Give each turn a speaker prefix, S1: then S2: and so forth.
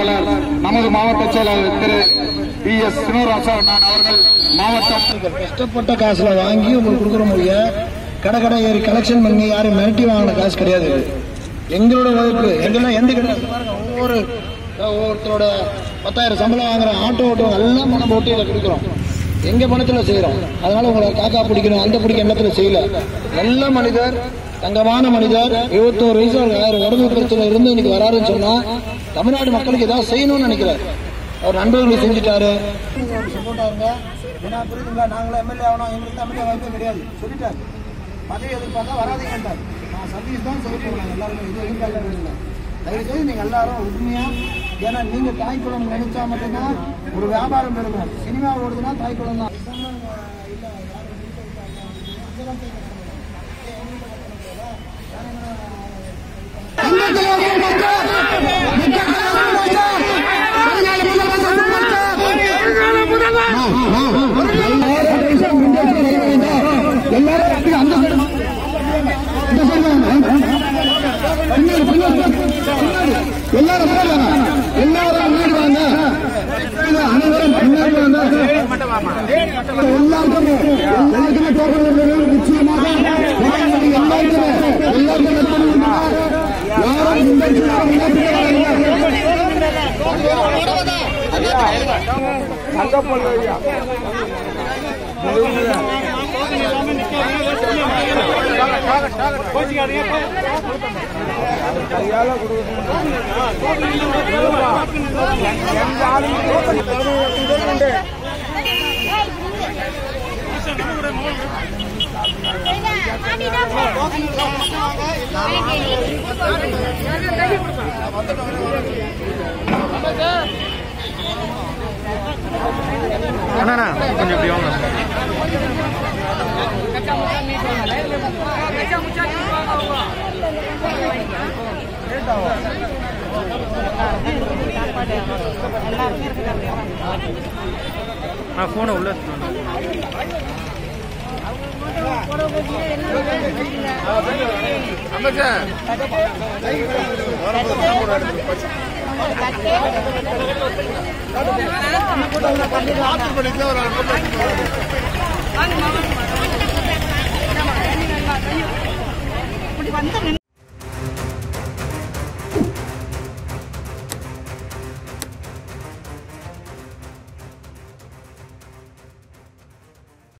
S1: செயலாளர் நமது மாவட்ட செயலாளர் திரு பி எஸ் சினோராசா அண்ணன் அவர்கள் மாவட்டம்
S2: கஷ்டப்பட்ட காசுல வாங்கி உங்களுக்கு கொடுக்குற மொழிய கடை கடை ஏறி கலெக்ஷன் பண்ணி யாரும் மிரட்டி வாங்கின காசு கிடையாது இது. எங்களோட உழைப்பு எங்கெல்லாம் எந்த கடை பாருங்க ஒவ்வொரு ஒவ்வொருத்தரோட பத்தாயிரம் சம்பளம் வாங்குற ஆட்டோ ஓட்டோ எல்லாம் பணம் போட்டு இதை கொடுக்குறோம் எங்க பணத்துல செய்யறோம் அதனால உங்களை காக்கா பிடிக்கணும் அந்த பிடிக்க எண்ணத்துல செய்யல நல்ல மனிதர் தங்கமான மனிதர் இருபத்தோரு வயசு அவருக்கு ஆயிரம் உடம்பு பிரச்சனை இருந்து இன்னைக்கு வராருன்னு சொன்னா தமிழ்நாடு மக்களுக்கு ஏதாவது செய்யணும்னு நினைக்கிறார் அவர் நண்பர்களுக்கு செஞ்சுட்டாரு சப்போர்ட்டா இருங்க ஏன்னா புரியுதுங்களா நாங்களும் எம்எல்ஏ ஆகணும் எங்களுக்கு எம்எல்ஏ வாய்ப்பே கிடையாது சொல்லிட்டாரு பதவி எதிர்பார்த்தா வராதீங்கன்றார் நான் சர்வீஸ் தான் செய்ய போகிறேன் எல்லாருமே இது எதிர்பார்க்க இல்லை தயவு செய்து நீங்கள் எல்லாரும் உண்மையா ஏன்னா நீங்க தாய்க்குளம் நினைச்சா மட்டும்தான் ஒரு வியாபாரம் பெறுங்க சினிமா ஓடுதுன்னா தாய்க்குளம் தான் எல்லாரும் முன்னாடி வாங்க. எல்லாரும் முன்னாடி வாங்க. அனைவரும் பின்னாடி வாங்க. எல்லாருக்குமே எல்லாருக்குமே டோக்கன் கொடுக்கணும். நிச்சயமாக எல்லாருக்குமே எல்லாருக்குமே எல்லாருக்குமே டோக்கன் கொடுக்கணும். யாரும் இந்த இடத்துல முன்னாடி வராதீங்க.
S3: அண்ணா கொஞ்சம் இப்படி வாங்க நான் ஃபோனை உள்ள வச்சுட்டு
S4: இப்படி வந்து